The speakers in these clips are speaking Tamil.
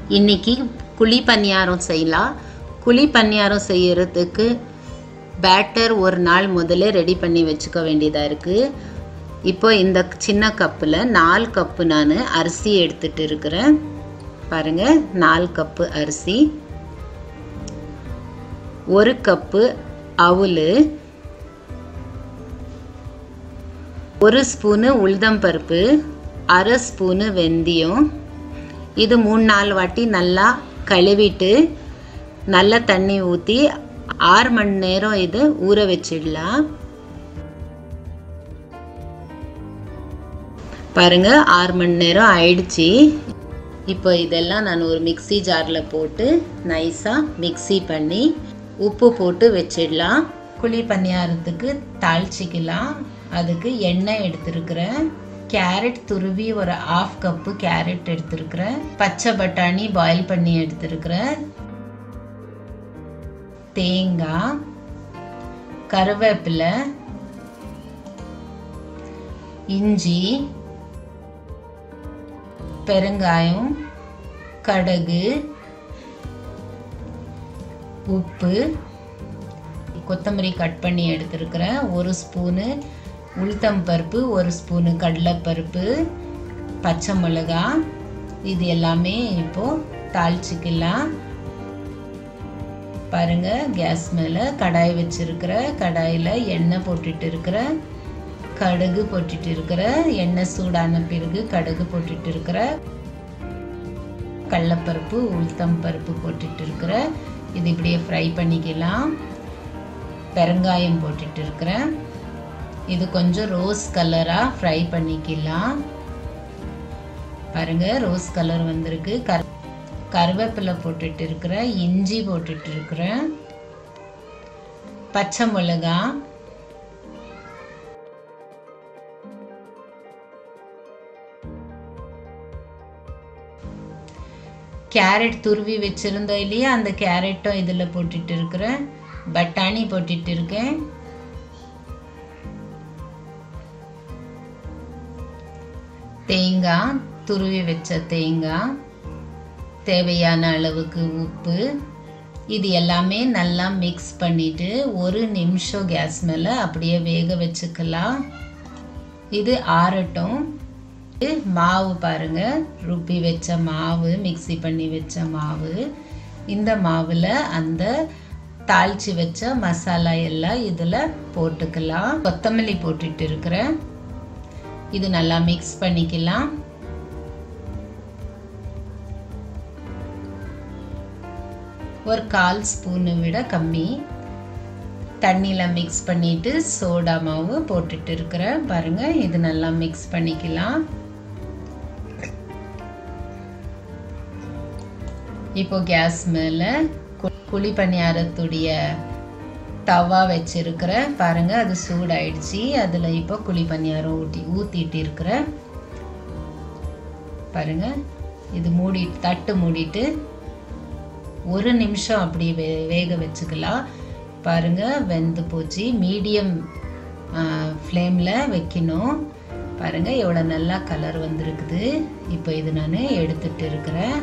இன்னைக்கு குழி பணியாரம் செய்யலாம் குழி பணியாரம் செய்யறதுக்கு பேட்டர் ஒரு நாள் முதல்ல ரெடி பண்ணி வச்சுக்க வேண்டியதாக இருக்குது இப்போ இந்த சின்ன கப்பில் நாலு கப்பு நான் அரிசி எடுத்துட்டு இருக்கிறேன் பாருங்கள் நாலு கப்பு அரிசி ஒரு கப்பு அவுல் ஒரு ஸ்பூனு உளுதம்பருப்பு அரை ஸ்பூனு வெந்தயம் இது மூணு நாலு வாட்டி நல்லா கழுவிட்டு நல்ல தண்ணி ஊற்றி ஆறு மணி நேரம் இது ஊற வச்சிடலாம் பாருங்க ஆறு மணி நேரம் ஆயிடுச்சு இப்போ இதெல்லாம் நான் ஒரு மிக்சி ஜாரில் போட்டு நைஸாக மிக்சி பண்ணி உப்பு போட்டு வச்சிடலாம் குழி பணியாரத்துக்கு தாளிச்சிக்கலாம் அதுக்கு எண்ணெய் எடுத்துருக்கிறேன் கேரட் துருவி ஒரு ஆஃப் கப்பு கேரட் எடுத்துருக்கிறேன் பச்சை பட்டாணி பாயில் பண்ணி எடுத்துருக்கிறேன் தேங்காய் கருவேப்பிலை இஞ்சி பெருங்காயம் கடுகு உப்பு கொத்தமல்லி கட் பண்ணி எடுத்துருக்கிறேன் ஒரு ஸ்பூனு உளுத்தம் பருப்பு ஒரு ஸ்பூனு கடலைப்பருப்பு பச்சை மிளகா இது எல்லாமே இப்போது தாளிச்சிக்கலாம் பாருங்க கேஸ் மேலே கடாய் வச்சிருக்கிற கடாயில் எண்ணெய் போட்டுட்டு இருக்கிற கடுகு போட்டுட்டு இருக்கிற எண்ணெய் சூடான பிறகு கடுகு போட்டுட்டு இருக்கிற கடலப்பருப்பு உளுத்தம் பருப்பு போட்டுட்டு இருக்கிற இது இப்படியே ஃப்ரை பண்ணிக்கலாம் பெருங்காயம் போட்டுட்டு இருக்கிறேன் இது கொஞ்சம் ரோஸ் கலராக ஃப்ரை பண்ணிக்கலாம் பாருங்க ரோஸ் கலர் வந்திருக்கு கர் கருவேப்பிலை போட்டுட்டு இருக்கிறேன் இஞ்சி போட்டுட்டு இருக்கிறேன் பச்சை மிளகா கேரட் துருவி வச்சுருந்தோம் இல்லையா அந்த கேரட்டும் இதில் போட்டுட்டு இருக்கிறேன் பட்டாணி போட்டுட்டு இருக்கேன் தேங்காய் துருவி வச்ச தேங்காய் தேவையான அளவுக்கு உப்பு இது எல்லாமே நல்லா மிக்ஸ் பண்ணிவிட்டு ஒரு நிமிஷம் கேஸ் மேலே அப்படியே வேக வச்சுக்கலாம் இது ஆறட்டும் மாவு பாருங்க ருப்பி வச்ச மாவு மிக்சி பண்ணி வச்ச மாவு இந்த மாவில் அந்த தாளித்து வச்ச மசாலா எல்லாம் இதில் போட்டுக்கலாம் கொத்தமல்லி போட்டுட்டு இருக்கிறேன் இது நல்லா மிக்ஸ் பண்ணிக்கலாம் ஒரு கால் ஸ்பூனை விட கம்மி தண்ணியில் மிக்ஸ் பண்ணிட்டு சோடா மாவு போட்டுட்டு இருக்கிறேன் பாருங்க இது நல்லா மிக்ஸ் பண்ணிக்கலாம் இப்போ கேஸ் மேலே குழி பணியாரத்துடைய தவா வச்சிருக்கிற பாருங்க அது சூடாயிடுச்சு அதில் இப்போ குழி பணியாரம் ஊட்டி ஊற்றிட்டு இருக்கிற பாருங்க இது மூடி தட்டு மூடிட்டு ஒரு நிமிஷம் அப்படி வே வேக வச்சுக்கலாம் பாருங்க வெந்து போச்சு மீடியம் ஃப்ளேமில் வைக்கணும் பாருங்க எவ்வளோ நல்லா கலர் வந்திருக்குது இப்போ இது நான் எடுத்துட்டு இருக்கிறேன்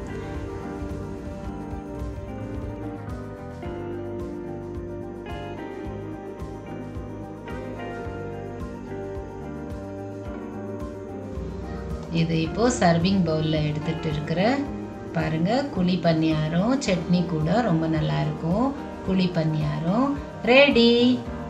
இது இப்போ சர்விங் பவுலில் எடுத்துட்டு இருக்கிற பாருங்க குழி பணியாரம் சட்னி கூட ரொம்ப நல்லா இருக்கும் குழி பணியாரம் ரெடி